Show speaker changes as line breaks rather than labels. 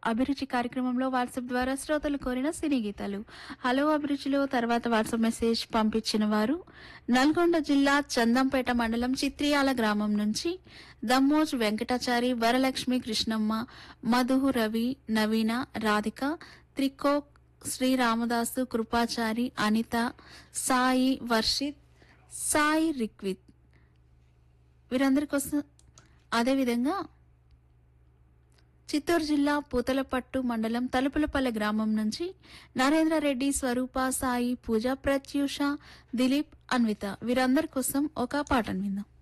అభిరుచి కార్యక్రమంలో వాట్సాప్ ద్వారా శ్రోతలు కోరిన సినీ గీతాలు హలో అభిరుచిలో తర్వాత వాట్సాప్ మెసేజ్ పంపించిన వారు నల్గొండ జిల్లా చందంపేట మండలం చిత్రియాల గ్రామం నుంచి దమ్మోజ్ వెంకటాచారి వరలక్ష్మి కృష్ణమ్మ మధు రవి నవీన రాధిక త్రికోక్ శ్రీ రామదాసు కృపాచారి అనిత సాయి వర్షిత్ సాయి రిక్విత్ వీరందరి కోసం అదేవిధంగా చిత్తూరు జిల్లా పూతలపట్టు మండలం తలుపులపల్లె గ్రామం నుంచి నరేంద్ర రెడ్డి స్వరూప సాయి పూజ ప్రత్యూష దిలీప్ అన్విత వీరందరి కోసం ఒక పాటను విందాం